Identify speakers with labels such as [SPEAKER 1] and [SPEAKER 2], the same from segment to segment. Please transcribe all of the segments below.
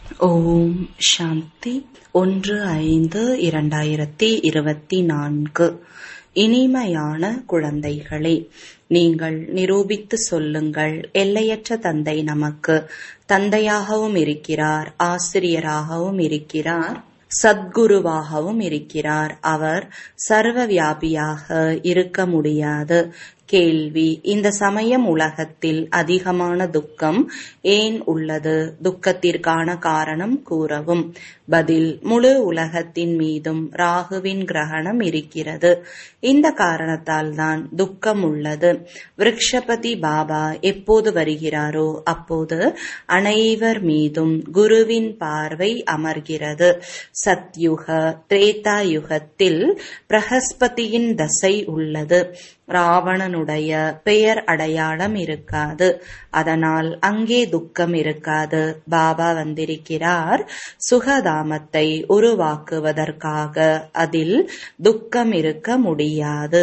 [SPEAKER 1] ஓம் சாந்தி ஒன்று ஐந்து இரண்டாயிரத்தி இருபத்தி நான்கு இனிமையான குழந்தைகளே நீங்கள் நிரூபித்து சொல்லுங்கள் எல்லையற்ற தந்தை நமக்கு தந்தையாகவும் இருக்கிறார் ஆசிரியராகவும் இருக்கிறார் சத்குருவாகவும் இருக்கிறார் அவர் சர்வ வியாபியாக இருக்க முடியாது கேள்வி இந்த சமயம் உலகத்தில் அதிகமான துக்கம் ஏன் உள்ளது துக்கத்திற்கான காரணம் கூறவும் பதில் முழு உலகத்தின் மீதும் ராகுவின் கிரகணம் இருக்கிறது இந்த காரணத்தால் தான் துக்கம் உள்ளது விருக்ஷபதி பாபா எப்போது வருகிறாரோ அப்போது அனைவர் மீதும் குருவின் பார்வை அமர்கிறது சத்யுக திரேதா யுகத்தில் பிரகஸ்பதியின் தசை உள்ளது ராவணனுடைய பெயர் அடையாளம் இருக்காது அதனால் அங்கே துக்கம் இருக்காது பாபா வந்திருக்கிறார் சுகதாமத்தை உருவாக்குவதற்காக அதில் துக்கம் இருக்க முடியாது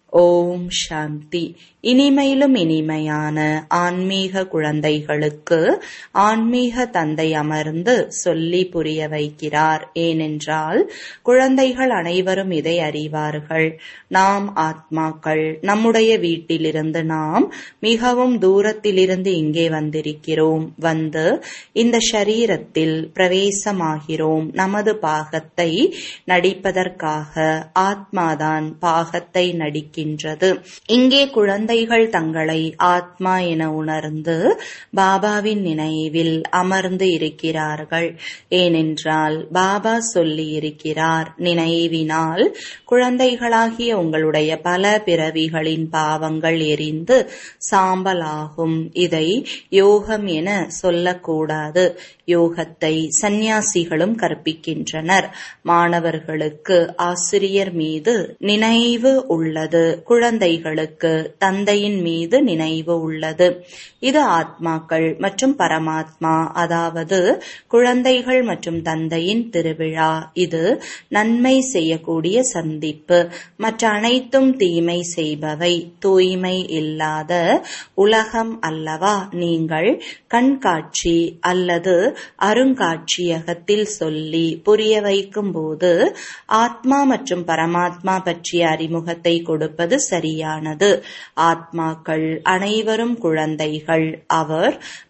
[SPEAKER 1] ஓம் சாந்தி இனிமையிலும் இனிமையான ஆன்மீக குழந்தைகளுக்கு ஆன்மீக தந்தை அமர்ந்து சொல்லி புரிய வைக்கிறார் ஏனென்றால் குழந்தைகள் அனைவரும் இதை அறிவார்கள் நாம் ஆத்மாக்கள் நம்முடைய வீட்டிலிருந்து நாம் மிகவும் தூரத்திலிருந்து இங்கே வந்திருக்கிறோம் வந்து இந்த ஷரீரத்தில் பிரவேசமாகிறோம் நமது பாகத்தை நடிப்பதற்காக ஆத்மாதான் பாகத்தை நடிக்கின்றது இங்கே குழந்தை குழந்தைகள் தங்களை ஆத்மா என உணர்ந்து பாபாவின் நினைவில் அமர்ந்து இருக்கிறார்கள் ஏனென்றால் பாபா சொல்லி இருக்கிறார் நினைவினால் குழந்தைகளாகிய உங்களுடைய பல பிறவிகளின் பாவங்கள் எரிந்து சாம்பலாகும் இதை யோகம் என சொல்லக்கூடாது யோகத்தை சந்நியாசிகளும் கற்பிக்கின்றனர் மாணவர்களுக்கு ஆசிரியர் மீது நினைவு உள்ளது குழந்தைகளுக்கு தந்தையின் மீது நினைவு உள்ளது இது ஆத்மாக்கள் மற்றும் பரமாத்மா அதாவது குழந்தைகள் மற்றும் தந்தையின் திருவிழா இது நன்மை செய்யக்கூடிய சந்திப்பு மற்ற அனைத்தும் தீமை செய்பவை தூய்மை இல்லாத உலகம் அல்லவா நீங்கள் கண்காட்சி அல்லது அருங்காட்சியகத்தில் சொல்லி புரிய வைக்கும் போது ஆத்மா மற்றும் பரமாத்மா பற்றிய அறிமுகத்தை கொடுப்பது சரியானது ஆத்மாக்கள் அனைவரும் குழந்தைகள் அவர்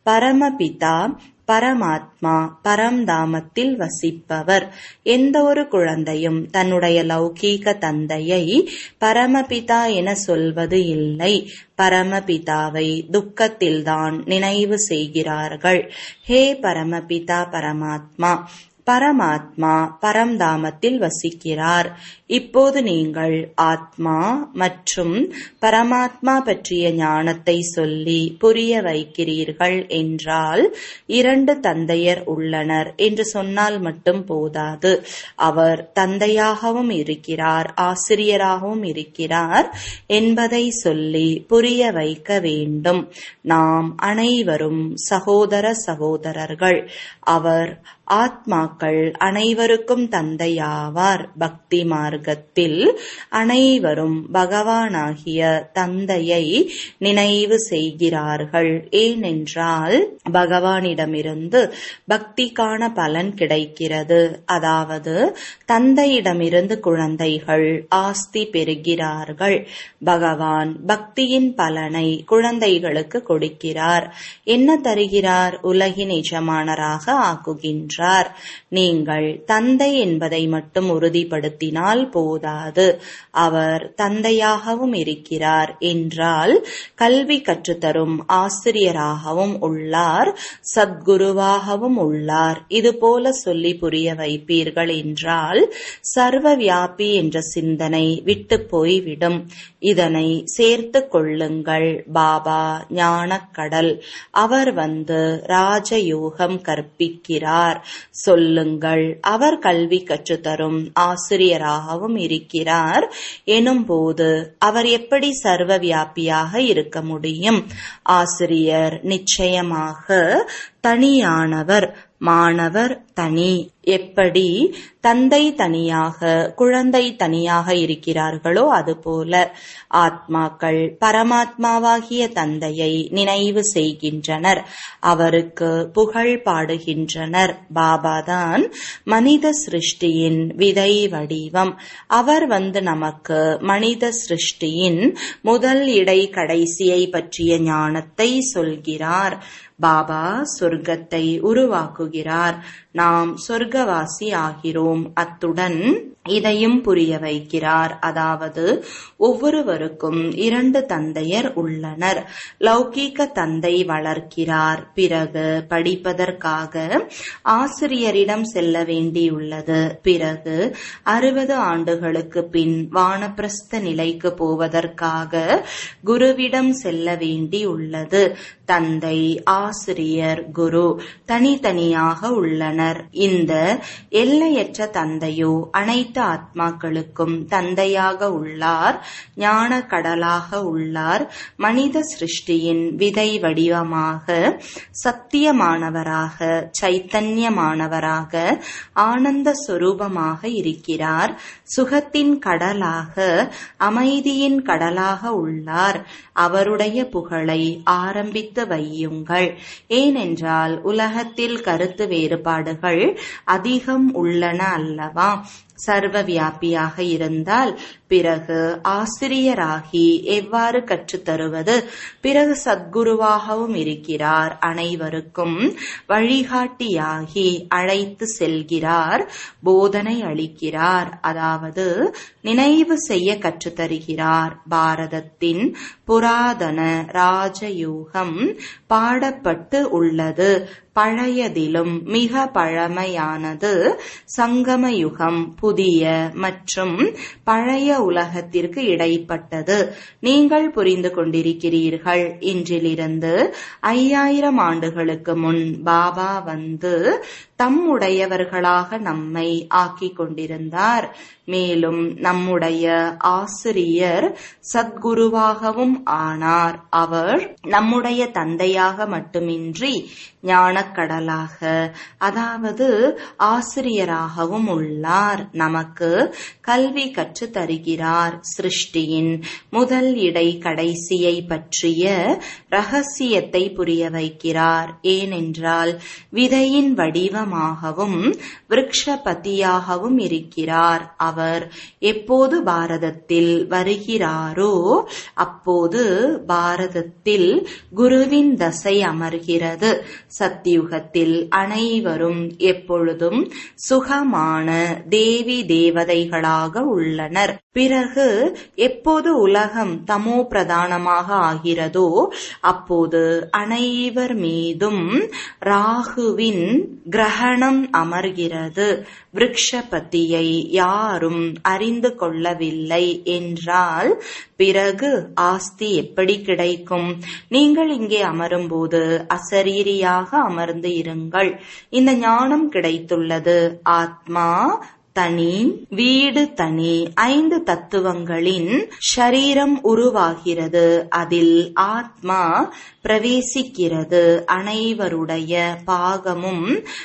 [SPEAKER 1] பரமபிதா பரமாத்மா பரம்தாமத்தில் வசிப்பவர் எந்த ஒரு குழந்தையும் தன்னுடைய லௌகீக தந்தையை பரமபிதா என சொல்வது இல்லை பரமபிதாவை துக்கத்தில்தான் நினைவு செய்கிறார்கள் ஹே பரமபிதா பரமாத்மா பரமாத்மா பரம்தாமத்தில் வசிக்கிறார் இப்போது நீங்கள் ஆத்மா மற்றும் பரமாத்மா பற்றிய ஞானத்தை சொல்லி புரிய வைக்கிறீர்கள் என்றால் இரண்டு தந்தையர் உள்ளனர் என்று சொன்னால் மட்டும் போதாது அவர் தந்தையாகவும் இருக்கிறார் ஆசிரியராகவும் இருக்கிறார் என்பதை சொல்லி புரிய வைக்க வேண்டும் நாம் அனைவரும் சகோதர சகோதரர்கள் அவர் ஆத்மாக்கள் அனைவருக்கும் தந்தையாவார் பக்தி மார்க்கத்தில் அனைவரும் பகவானாகிய தந்தையை நினைவு செய்கிறார்கள் ஏனென்றால் பகவானிடமிருந்து பக்திக்கான பலன் கிடைக்கிறது அதாவது தந்தையிடமிருந்து குழந்தைகள் ஆஸ்தி பெறுகிறார்கள் பகவான் பக்தியின் பலனை குழந்தைகளுக்கு கொடுக்கிறார் என்ன தருகிறார் உலகின் எஜமானராக ஆக்குகின்றார் என்றார் நீங்கள் தந்தை என்பதை மட்டும் உறுதிப்படுத்தினால் போதாது அவர் தந்தையாகவும் இருக்கிறார் என்றால் கல்வி கற்றுத்தரும் ஆசிரியராகவும் உள்ளார் சத்குருவாகவும் உள்ளார் இதுபோல சொல்லி புரிய வைப்பீர்கள் என்றால் சர்வ வியாபி என்ற சிந்தனை விட்டு போய்விடும் இதனை சேர்த்து கொள்ளுங்கள் பாபா ஞானக்கடல் அவர் வந்து ராஜயோகம் கற்பிக்கிறார் சொல்லுங்கள் அவர் கல்வி கற்றுத்தரும் ஆசிரியராகவும் இருக்கிறார் எனும் போது அவர் எப்படி சர்வ வியாபியாக இருக்க முடியும் ஆசிரியர் நிச்சயமாக தனியானவர் மாணவர் தனி எப்படி தந்தை தனியாக குழந்தை தனியாக இருக்கிறார்களோ அதுபோல ஆத்மாக்கள் பரமாத்மாவாகிய தந்தையை நினைவு செய்கின்றனர் அவருக்கு புகழ் பாடுகின்றனர் பாபாதான் மனித சிருஷ்டியின் விதை வடிவம் அவர் வந்து நமக்கு மனித சிருஷ்டியின் முதல் இடை கடைசியை பற்றிய ஞானத்தை சொல்கிறார் பாபா சொர்க்கத்தை உருவாக்குகிறார் நாம் சொர்க்கவாசி ஆகிறோம் அத்துடன் இதையும் புரிய வைக்கிறார் அதாவது ஒவ்வொருவருக்கும் இரண்டு தந்தையர் உள்ளனர் லௌகீக தந்தை வளர்க்கிறார் பிறகு படிப்பதற்காக ஆசிரியரிடம் செல்ல வேண்டியுள்ளது பிறகு அறுபது ஆண்டுகளுக்கு பின் வானப்பிரஸ்த நிலைக்கு போவதற்காக குருவிடம் செல்ல வேண்டியுள்ளது தந்தை ஆசிரியர் குரு தனித்தனியாக உள்ளனர் இந்த எல்லையற்ற தந்தையோ அனைத்து ஆத்மாக்களுக்கும் தந்தையாக உள்ளார் ஞான கடலாக உள்ளார் மனித சிருஷ்டியின் விதை வடிவமாக சத்தியமானவராக சைத்தன்யமானவராக ஆனந்த சொரூபமாக இருக்கிறார் சுகத்தின் கடலாக அமைதியின் கடலாக உள்ளார் அவருடைய புகழை ஆரம்பித்து வையுங்கள் ஏனென்றால் உலகத்தில் கருத்து வேறுபாடுகள் அதிகம் உள்ளன அல்லவா சர்வ வியாபியாக இருந்தால் பிறகு ஆசிரியராகி எவ்வாறு கற்றுத்தருவது பிறகு சத்குருவாகவும் இருக்கிறார் அனைவருக்கும் வழிகாட்டியாகி அழைத்து செல்கிறார் போதனை அளிக்கிறார் அதாவது நினைவு செய்ய கற்றுத்தருகிறார் பாரதத்தின் புராதன ராஜயூகம் பாடப்பட்டு உள்ளது பழையதிலும் மிக பழமையானது சங்கம யுகம் புதிய மற்றும் பழைய உலகத்திற்கு இடைப்பட்டது நீங்கள் புரிந்து கொண்டிருக்கிறீர்கள் இன்றிலிருந்து ஐயாயிரம் ஆண்டுகளுக்கு முன் பாபா வந்து தம்முடையவர்களாக நம்மை ஆக்கிக் கொண்டிருந்தார் மேலும் நம்முடைய ஆசிரியர் சத்குருவாகவும் ஆனார் அவர் நம்முடைய தந்தையாக மட்டுமின்றி ஞானக்கடலாக அதாவது ஆசிரியராகவும் உள்ளார் நமக்கு கல்வி கற்று தருகிறார் சிருஷ்டியின் முதல் இடை கடைசியை பற்றிய ரகசியத்தை புரிய வைக்கிறார் ஏனென்றால் விதையின் வடிவமாகவும் விருக்ஷபதியாகவும் இருக்கிறார் அவர் எப்போது பாரதத்தில் வருகிறாரோ அப்போது பாரதத்தில் குருவின் தசை அமர்கிறது சத்தியுகத்தில் அனைவரும் எப்பொழுதும் சுகமான தேவி தேவதைகளாக உள்ளனர் பிறகு எப்போது உலகம் தமோ பிரதானமாக ஆகிறதோ அப்போது அனைவர் மீதும் ராகுவின் கிரகணம் அமர்கிறது விருக்ஷபதியை யாரும் அறிந்து கொள்ளவில்லை என்றால் பிறகு ஆஸ்தி எப்படி கிடைக்கும் நீங்கள் இங்கே அமரும்போது அசரீரியாக அமர்ந்து இருங்கள் இந்த ஞானம் கிடைத்துள்ளது ஆத்மா தனி வீடு தனி ஐந்து தத்துவங்களின் ஷரீரம் உருவாகிறது அதில் ஆத்மா பிரவேசிக்கிறது அனைவருடைய பாகமும்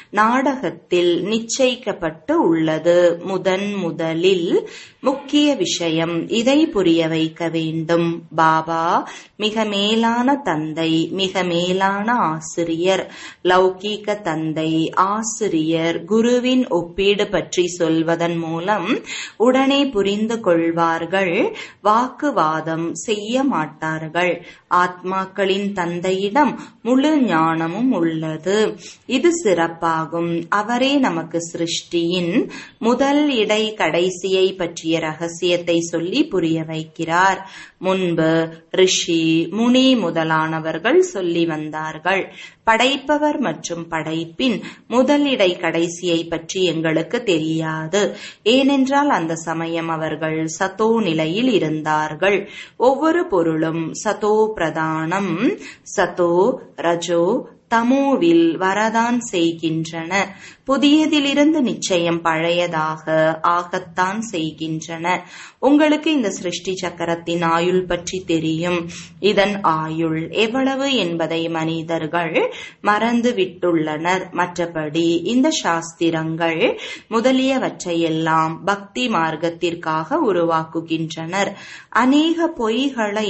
[SPEAKER 1] நாடகத்தில் நிச்சயிக்கப்பட்டு உள்ளது முதன் முதலில் முக்கிய விஷயம் இதை புரிய வைக்க வேண்டும் பாபா மிக மேலான தந்தை மிக மேலான ஆசிரியர் லௌகீக தந்தை ஆசிரியர் குருவின் ஒப்பீடு பற்றி சொல்வதன் மூலம் உடனே புரிந்து கொள்வார்கள் வாக்குவாதம் செய்ய மாட்டார்கள் ஆத்மாக்களின் தந்தையிடம் முழு ஞானமும் உள்ளது இது சிறப்பாகும் அவரே நமக்கு சிருஷ்டியின் முதல் இடை கடைசியை பற்றிய ரகசியத்தை சொல்லி புரிய வைக்கிறார் முன்பு ரிஷி முனி முதலானவர்கள் சொல்லி வந்தார்கள் படைப்பவர் மற்றும் படைப்பின் முதலிடை கடைசியை பற்றி எங்களுக்கு தெரியாது ஏனென்றால் அந்த சமயம் அவர்கள் சதோ நிலையில் இருந்தார்கள் ஒவ்வொரு பொருளும் சதோ பிரதானம் சதோ ரஜோ தமோவில் வரதான் செய்கின்றன புதியதிலிருந்து நிச்சயம் பழையதாக ஆகத்தான் செய்கின்றன உங்களுக்கு இந்த சிருஷ்டி சக்கரத்தின் ஆயுள் பற்றி தெரியும் இதன் ஆயுள் எவ்வளவு என்பதை மனிதர்கள் மறந்து விட்டுள்ளனர் மற்றபடி இந்த சாஸ்திரங்கள் முதலியவற்றையெல்லாம் பக்தி மார்க்கத்திற்காக உருவாக்குகின்றனர் அநேக பொய்களை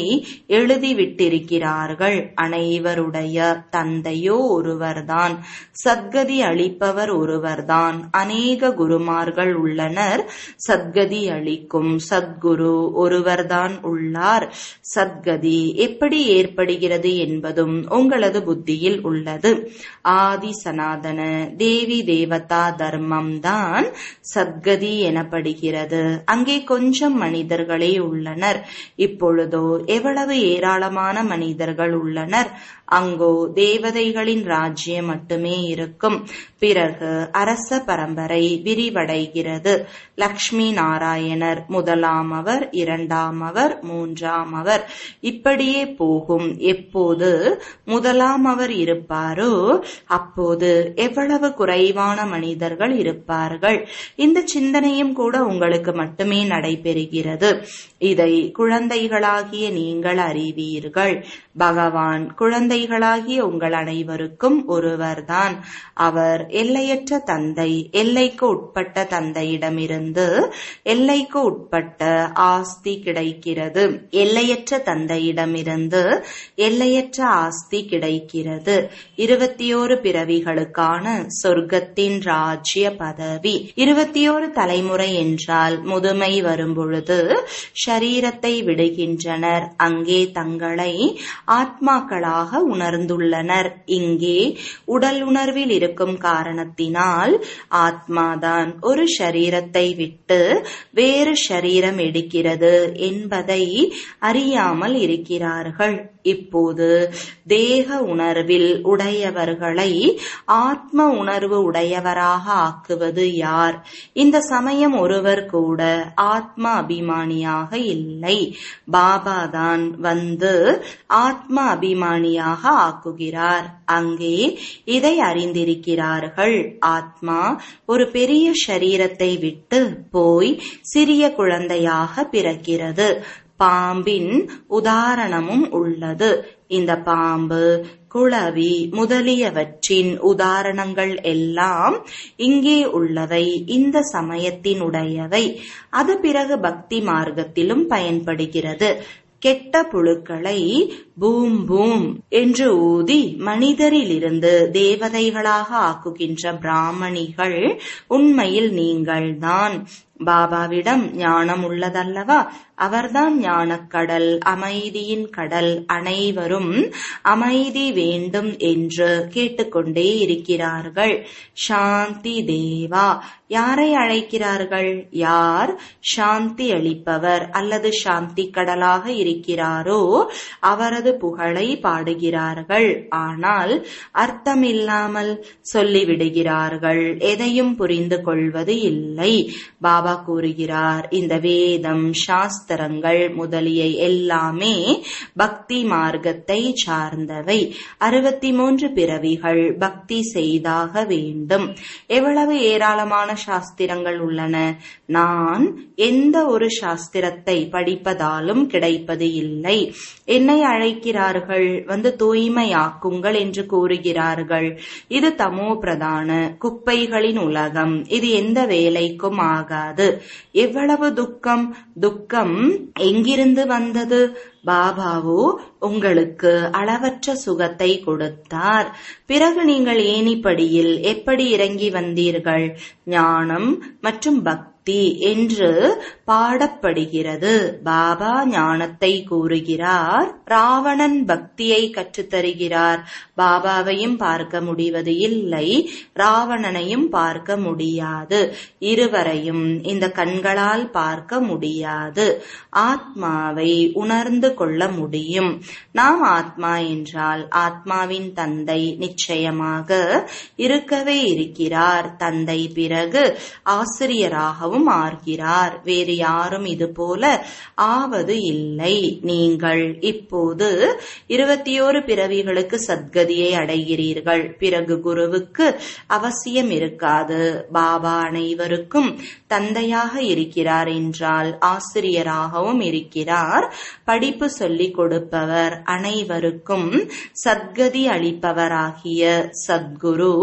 [SPEAKER 1] எழுதிவிட்டிருக்கிறார்கள் அனைவருடைய தந்தையோ ஒருவர்தான் சத்கதி அளிப்பவர் ஒருவர்தான் அநேக குருமார்கள் உள்ளனர் சத்கதி அளிக்கும் சத்குரு ஒருவர்தான் உள்ளார் சத்கதி எப்படி ஏற்படுகிறது என்பதும் உங்களது புத்தியில் உள்ளது ஆதி சனாதன தேவி தேவதா தர்மம் தான் சத்கதி எனப்படுகிறது அங்கே கொஞ்சம் மனிதர்களே உள்ளனர் இப்பொழுதோ எவ்வளவு ஏராளமான மனிதர்கள் உள்ளனர் அங்கோ தேவதைகளின் ராஜ்யம் மட்டுமே இருக்கும் பிறகு அரச பரம்பரை விரிவடைகிறது லக்ஷ்மி நாராயணர் முதலாமவர் இரண்டாமவர் மூன்றாமவர் இப்படியே போகும் எப்போது முதலாமவர் இருப்பாரோ அப்போது எவ்வளவு குறைவான மனிதர்கள் இருப்பார்கள் இந்த சிந்தனையும் கூட உங்களுக்கு மட்டுமே நடைபெறுகிறது இதை குழந்தைகளாகிய நீங்கள் அறிவீர்கள் பகவான் குழந்தைகளாகிய உங்கள் அனைவருக்கும் ஒருவர்தான் அவர் எல்லையற்ற தந்தை எல்லைக்கு உட்பட்ட தந்தையிடமிருந்து எல்லைக்கு உட்பட்ட ஆஸ்தி கிடைக்கிறது எல்லையற்ற தந்தையிடமிருந்து எல்லையற்ற ஆஸ்தி கிடைக்கிறது இருபத்தி ஓரு பிறவிகளுக்கான சொர்க்கத்தின் ராஜ்ய பதவி இருபத்தி ஓரு தலைமுறை என்றால் முதுமை வரும்பொழுது ஷரீரத்தை விடுகின்றனர் அங்கே தங்களை ஆத்மாக்களாக உணர்ந்துள்ளனர் இங்கே உடல் உணர்வில் இருக்கும் காரணத்தினால் ஆத்மாதான் ஒரு ஷரீரத்தை விட்டு வேறு ஷரீரம் எடுக்கிறது என்பதை அறியாமல் இருக்கிறார்கள் இப்போது தேக உணர்வில் உடையவர்களை ஆத்ம உணர்வு உடையவராக ஆக்குவது யார் இந்த சமயம் ஒருவர் கூட ஆத்ம அபிமானியாக இல்லை பாபாதான் வந்து ஆத்ம அபிமானியாக ஆக்குகிறார் அங்கே இதை அறிந்திருக்கிறார்கள் ஆத்மா ஒரு பெரிய சரீரத்தை விட்டு போய் சிறிய குழந்தையாக பிறக்கிறது பாம்பின் உதாரணமும் உள்ளது இந்த பாம்பு குளவி முதலியவற்றின் உதாரணங்கள் எல்லாம் இங்கே உள்ளவை இந்த சமயத்தினுடையவை அது பிறகு பக்தி மார்க்கத்திலும் பயன்படுகிறது கெட்ட புழுக்களை பூம் பூம் என்று ஊதி மனிதரிலிருந்து தேவதைகளாக ஆக்குகின்ற பிராமணிகள் உண்மையில் நீங்கள்தான் பாபாவிடம் ஞானம் உள்ளதல்லவா அவர்தான் ஞானக்கடல் அமைதியின் கடல் அனைவரும் அமைதி வேண்டும் என்று கேட்டுக்கொண்டே இருக்கிறார்கள் சாந்தி தேவா யாரை அழைக்கிறார்கள் யார் சாந்தி அளிப்பவர் அல்லது சாந்தி கடலாக இருக்கிறாரோ அவரது புகழை பாடுகிறார்கள் ஆனால் அர்த்தமில்லாமல் சொல்லிவிடுகிறார்கள் எதையும் புரிந்து கொள்வது இல்லை பாபா கூறுகிறார் இந்த வேதம் சாஸ்திரங்கள் முதலிய எல்லாமே பக்தி மார்க்கத்தை சார்ந்தவை அறுபத்தி மூன்று பிறவிகள் பக்தி செய்தாக வேண்டும் எவ்வளவு ஏராளமான சாஸ்திரங்கள் உள்ளன நான் எந்த ஒரு சாஸ்திரத்தை படிப்பதாலும் கிடைப்பது இல்லை என்னை அழைக்கிறார்கள் வந்து தூய்மையாக்குங்கள் என்று கூறுகிறார்கள் இது தமோ பிரதான குப்பைகளின் உலகம் இது எந்த வேலைக்கும் ஆகாது எவ்வளவு துக்கம் துக்கம் எங்கிருந்து வந்தது பாபாவோ உங்களுக்கு அளவற்ற சுகத்தை கொடுத்தார் பிறகு நீங்கள் ஏணிப்படியில் எப்படி இறங்கி வந்தீர்கள் ஞானம் மற்றும் பக்தி என்று பாடப்படுகிறது பாபா ஞானத்தை கூறுகிறார் ராவணன் பக்தியை கற்றுத்தருகிறார் பாபாவையும் பார்க்க முடிவது இல்லை ராவணனையும் பார்க்க முடியாது இருவரையும் இந்த கண்களால் பார்க்க முடியாது ஆத்மாவை உணர்ந்து கொள்ள முடியும் நாம் ஆத்மா என்றால் ஆத்மாவின் தந்தை நிச்சயமாக இருக்கவே இருக்கிறார் தந்தை பிறகு ஆசிரியராகவும் ஆகிறார் வேறு யாரும் இது போல ஆவது இல்லை நீங்கள் இப்போது இருபத்தி ஓரு பிறவிகளுக்கு சத்கதி சத்கதியை அடைகிறீர்கள் பிறகு குருவுக்கு அவசியம் இருக்காது பாபா அனைவருக்கும் தந்தையாக இருக்கிறார் என்றால் ஆசிரியராகவும் இருக்கிறார் படிப்பு சொல்லிக் கொடுப்பவர் அனைவருக்கும் சத்கதி அளிப்பவராகிய சத்குரு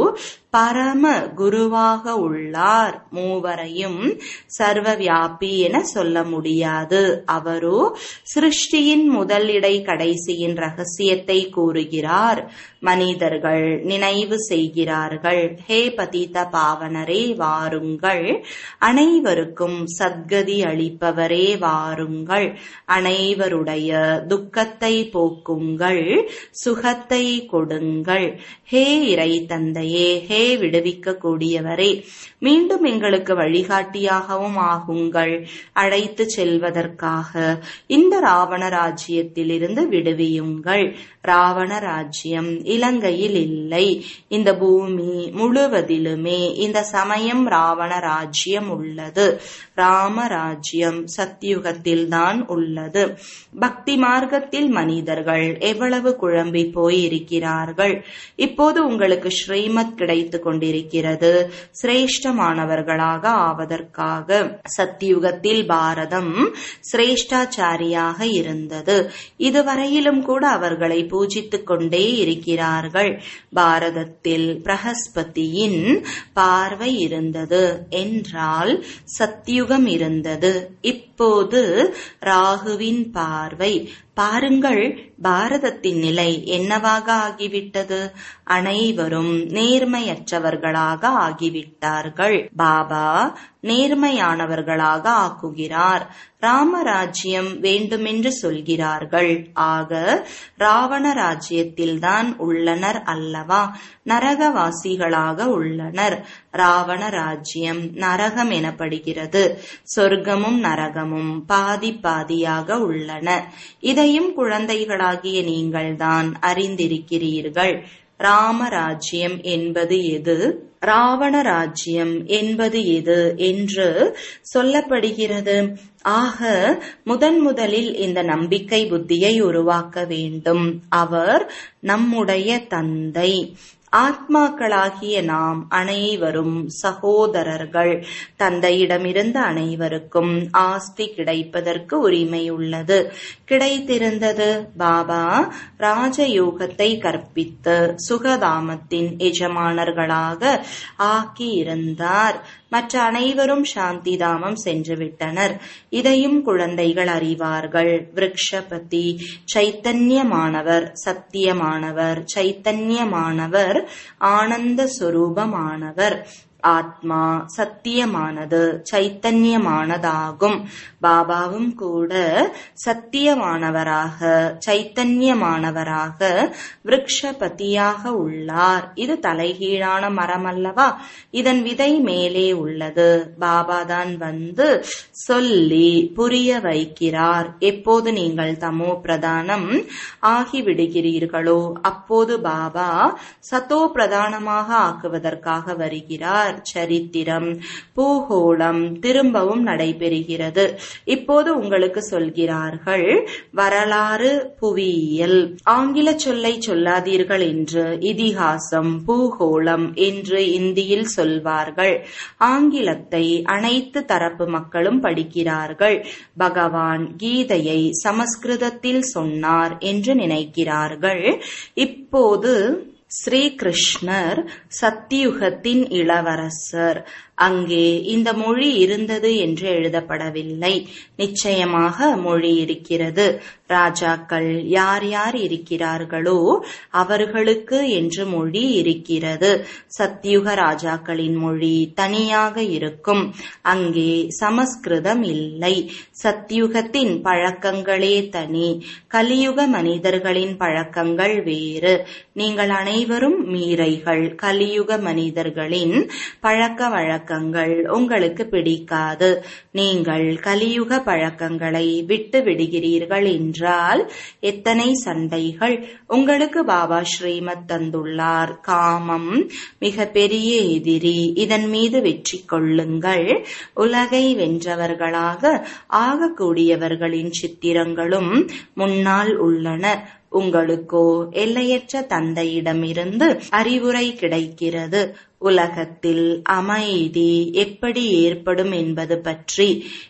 [SPEAKER 1] பரம குருவாக உள்ளார் மூவரையும் சர்வ வியாபி என சொல்ல முடியாது அவரோ சிருஷ்டியின் முதல் இடை கடைசியின் ரகசியத்தை கூறுகிறார் மனிதர்கள் நினைவு செய்கிறார்கள் ஹே பதித பாவனரே வாருங்கள் அனைவருக்கும் சத்கதி அளிப்பவரே வாருங்கள் அனைவருடைய துக்கத்தை போக்குங்கள் சுகத்தை கொடுங்கள் ஹே இறை தந்தையே ஹே விடுவிக்க கூடியவரே மீண்டும் எங்களுக்கு வழிகாட்டியாகவும் ஆகுங்கள் அழைத்து செல்வதற்காக இந்த ராவண ராஜ்யத்திலிருந்து விடுவியுங்கள் ராவண ராஜ்யம் இலங்கையில் இல்லை இந்த பூமி முழுவதிலுமே இந்த சமயம் ராவண ராஜ்யம் உள்ளது ராம ராஜ்யம் சத்தியுகத்தில் தான் உள்ளது பக்தி மார்க்கத்தில் மனிதர்கள் எவ்வளவு குழம்பி போய் இருக்கிறார்கள் இப்போது உங்களுக்கு ஸ்ரீமத் கிடைத்துக் கொண்டிருக்கிறது சிரேஷ்டமானவர்களாக ஆவதற்காக சத்தியுகத்தில் பாரதம் சிரேஷ்டாச்சாரியாக இருந்தது இதுவரையிலும் கூட அவர்களை பூஜித்துக் கொண்டே இருக்கிறார்கள் பாரதத்தில் பிரகஸ்பதியின் பார்வை இருந்தது என்றால் சத்தியுகம் இருந்தது இப்போது ராகுவின் பார்வை பாருங்கள் பாரதத்தின் நிலை என்னவாக ஆகிவிட்டது அனைவரும் நேர்மையற்றவர்களாக ஆகிவிட்டார்கள் பாபா நேர்மையானவர்களாக ஆக்குகிறார் ராமராஜ்யம் வேண்டுமென்று சொல்கிறார்கள் ஆக ராவண ராஜ்யத்தில்தான் உள்ளனர் அல்லவா நரகவாசிகளாக உள்ளனர் ராவண ராஜ்யம் நரகம் எனப்படுகிறது சொர்க்கமும் நரகமும் பாதி பாதியாக உள்ளன இதையும் குழந்தைகளாகிய நீங்கள்தான் அறிந்திருக்கிறீர்கள் ராமராஜ்யம் என்பது எது ராவண ராஜ்யம் என்பது எது என்று சொல்லப்படுகிறது ஆக முதன் முதலில் இந்த நம்பிக்கை புத்தியை உருவாக்க வேண்டும் அவர் நம்முடைய தந்தை ஆத்மாக்களாகிய நாம் அனைவரும் சகோதரர்கள் தந்தையிடமிருந்து அனைவருக்கும் ஆஸ்தி கிடைப்பதற்கு உரிமை உள்ளது கிடைத்திருந்தது பாபா ராஜயோகத்தை கற்பித்து சுகதாமத்தின் எஜமானர்களாக ஆக்கியிருந்தார் மற்ற அனைவரும் சாந்தி தாமம் சென்று விட்டனர் இதையும் குழந்தைகள் அறிவார்கள் விரக்ஷபதி சைத்தன்யமானவர் சத்தியமானவர் சைத்தன்யமானவர் ஆனந்த சுரூபமானவர் ஆத்மா சத்தியமானது சைத்தன்யமானதாகும் பாபாவும் கூட சத்தியமானவராக சைத்தன்யமானவராக விரக்ஷபதியாக உள்ளார் இது தலைகீழான மரம் அல்லவா இதன் விதை மேலே உள்ளது பாபாதான் வந்து சொல்லி புரிய வைக்கிறார் எப்போது நீங்கள் தமோ பிரதானம் ஆகிவிடுகிறீர்களோ அப்போது பாபா சத்தோ பிரதானமாக ஆக்குவதற்காக வருகிறார் சரித்திரம் பூகோளம் திரும்பவும் நடைபெறுகிறது இப்போது உங்களுக்கு சொல்கிறார்கள் வரலாறு புவியியல் ஆங்கில சொல்லை சொல்லாதீர்கள் என்று இதிகாசம் பூகோளம் என்று இந்தியில் சொல்வார்கள் ஆங்கிலத்தை அனைத்து தரப்பு மக்களும் படிக்கிறார்கள் பகவான் கீதையை சமஸ்கிருதத்தில் சொன்னார் என்று நினைக்கிறார்கள் இப்போது ஸ்ரீகிருஷ்ணர் சத்தியுகத்தின் இளவரசர் அங்கே இந்த மொழி இருந்தது என்று எழுதப்படவில்லை நிச்சயமாக மொழி இருக்கிறது ராஜாக்கள் யார் யார் இருக்கிறார்களோ அவர்களுக்கு என்று மொழி இருக்கிறது சத்தியுக ராஜாக்களின் மொழி தனியாக இருக்கும் அங்கே சமஸ்கிருதம் இல்லை சத்தியுகத்தின் பழக்கங்களே தனி கலியுக மனிதர்களின் பழக்கங்கள் வேறு நீங்கள் அனைவரும் மீறைகள் கலியுக மனிதர்களின் பழக்க வழக்கங்கள் உங்களுக்கு பிடிக்காது நீங்கள் கலியுக பழக்கங்களை விட்டு விடுகிறீர்கள் என்றால் எத்தனை சண்டைகள் உங்களுக்கு பாபா ஸ்ரீமத் தந்துள்ளார் காமம் மிக பெரிய எதிரி இதன் மீது வெற்றி கொள்ளுங்கள் உலகை வென்றவர்களாக ஆகக்கூடியவர்களின் சித்திரங்களும் முன்னால் உள்ளன உங்களுக்கோ எல்லையற்ற தந்தையிடமிருந்து அறிவுரை கிடைக்கிறது உலகத்தில் அமைதி எப்படி ஏற்படும் என்பது பற்றி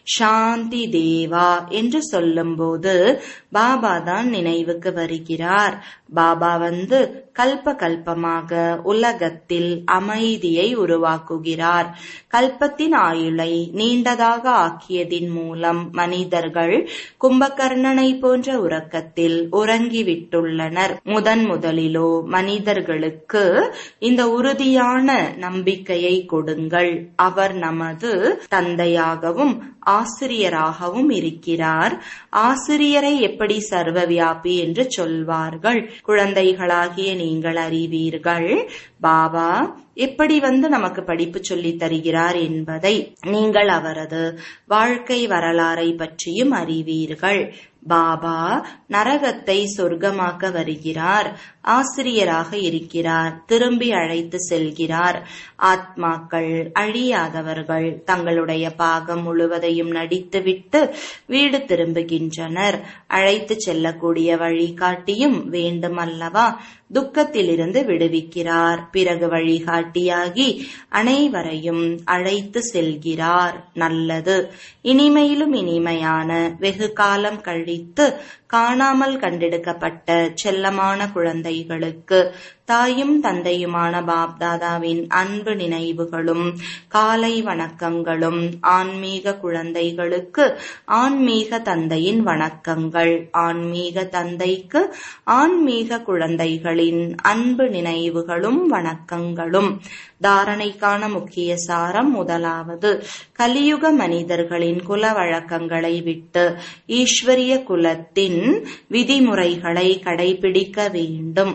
[SPEAKER 1] சாந்தி தேவா என்று சொல்லும்போது பாபா தான் நினைவுக்கு வருகிறார் பாபா வந்து கல்ப கல்பமாக உலகத்தில் அமைதியை உருவாக்குகிறார் கல்பத்தின் ஆயுளை நீண்டதாக ஆக்கியதின் மூலம் மனிதர்கள் கும்பகர்ணனை போன்ற உறக்கத்தில் உறங்கிவிட்டுள்ளனர் முதன் முதலிலோ மனிதர்களுக்கு இந்த உறுதியான நம்பிக்கையை கொடுங்கள் அவர் நமது தந்தையாகவும் ஆசிரியராகவும் இருக்கிறார் ஆசிரியரை எப்படி சர்வவியாபி என்று சொல்வார்கள் குழந்தைகளாகிய நீங்கள் அறிவீர்கள் பாபா எப்படி வந்து நமக்கு படிப்பு சொல்லித் தருகிறார் என்பதை நீங்கள் அவரது வாழ்க்கை வரலாறை பற்றியும் அறிவீர்கள் பாபா நரகத்தை சொர்க்கமாக்க வருகிறார் ஆசிரியராக இருக்கிறார் திரும்பி அழைத்து செல்கிறார் ஆத்மாக்கள் அழியாதவர்கள் தங்களுடைய பாகம் முழுவதையும் நடித்துவிட்டு வீடு திரும்புகின்றனர் அழைத்து செல்லக்கூடிய வழிகாட்டியும் வேண்டுமல்லவா துக்கத்திலிருந்து விடுவிக்கிறார் பிறகு வழிகாட்டியாகி அனைவரையும் அழைத்து செல்கிறார் நல்லது இனிமையிலும் இனிமையான வெகு காலம் கழித்து காணாமல் கண்டெடுக்கப்பட்ட செல்லமான குழந்தைகளுக்கு தாயும் தந்தையுமான பாப்தாதாவின் அன்பு நினைவுகளும் காலை வணக்கங்களும் ஆன்மீக குழந்தைகளுக்கு ஆன்மீக தந்தையின் வணக்கங்கள் ஆன்மீக தந்தைக்கு ஆன்மீக குழந்தைகளின் அன்பு நினைவுகளும் வணக்கங்களும் தாரணைக்கான முக்கிய சாரம் முதலாவது கலியுக மனிதர்களின் குல வழக்கங்களை விட்டு ஈஸ்வரிய குலத்தின் விதிமுறைகளை கடைபிடிக்க வேண்டும்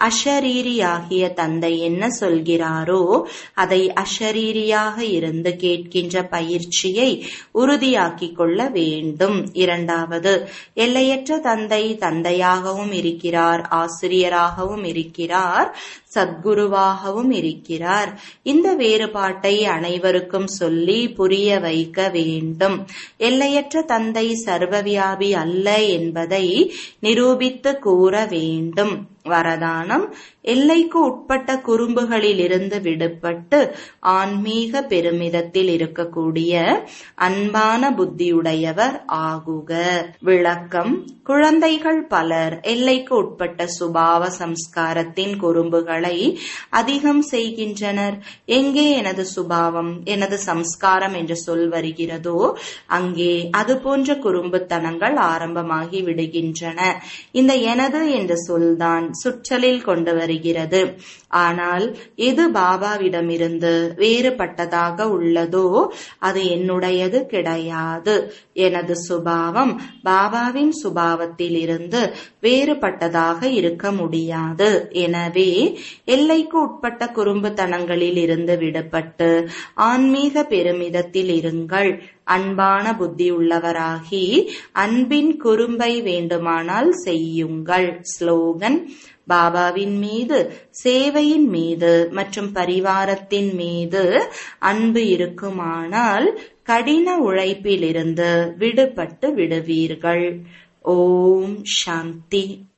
[SPEAKER 1] அஷரீரியாகிய தந்தை என்ன சொல்கிறாரோ அதை அஷரீரியாக இருந்து கேட்கின்ற பயிற்சியை உறுதியாக்கிக் கொள்ள வேண்டும் இரண்டாவது எல்லையற்ற தந்தை தந்தையாகவும் இருக்கிறார் ஆசிரியராகவும் இருக்கிறார் சத்குருவாகவும் இருக்கிறார் இந்த வேறுபாட்டை அனைவருக்கும் சொல்லி புரிய வைக்க வேண்டும் எல்லையற்ற தந்தை சர்வவியாபி அல்ல என்பதை நிரூபித்து கூற வேண்டும் வரதானம் எல்லைக்கு உட்பட்ட குறும்புகளில் இருந்து விடுபட்டு ஆன்மீக பெருமிதத்தில் இருக்கக்கூடிய அன்பான புத்தியுடையவர் ஆகுக விளக்கம் குழந்தைகள் பலர் எல்லைக்கு உட்பட்ட சுபாவ சம்ஸ்காரத்தின் குறும்புகளை அதிகம் செய்கின்றனர் எங்கே எனது சுபாவம் எனது சம்ஸ்காரம் என்ற சொல் வருகிறதோ அங்கே அது போன்ற குறும்புத்தனங்கள் ஆரம்பமாகி விடுகின்றன இந்த எனது என்ற சொல்தான் சுற்றலில் கொண்டு வருகிறது ஆனால் எது பாபாவிடமிருந்து வேறுபட்டதாக உள்ளதோ அது என்னுடையது கிடையாது எனது சுபாவம் பாபாவின் சுபாவத்தில் இருந்து வேறுபட்டதாக இருக்க முடியாது எனவே எல்லைக்கு உட்பட்ட குறும்புத்தனங்களில் இருந்து விடுபட்டு ஆன்மீக பெருமிதத்தில் இருங்கள் அன்பான புத்தி உள்ளவராகி அன்பின் குறும்பை வேண்டுமானால் செய்யுங்கள் ஸ்லோகன் பாபாவின் மீது சேவையின் மீது மற்றும் பரிவாரத்தின் மீது அன்பு இருக்குமானால் கடின உழைப்பிலிருந்து விடுபட்டு விடுவீர்கள் ஓம் சாந்தி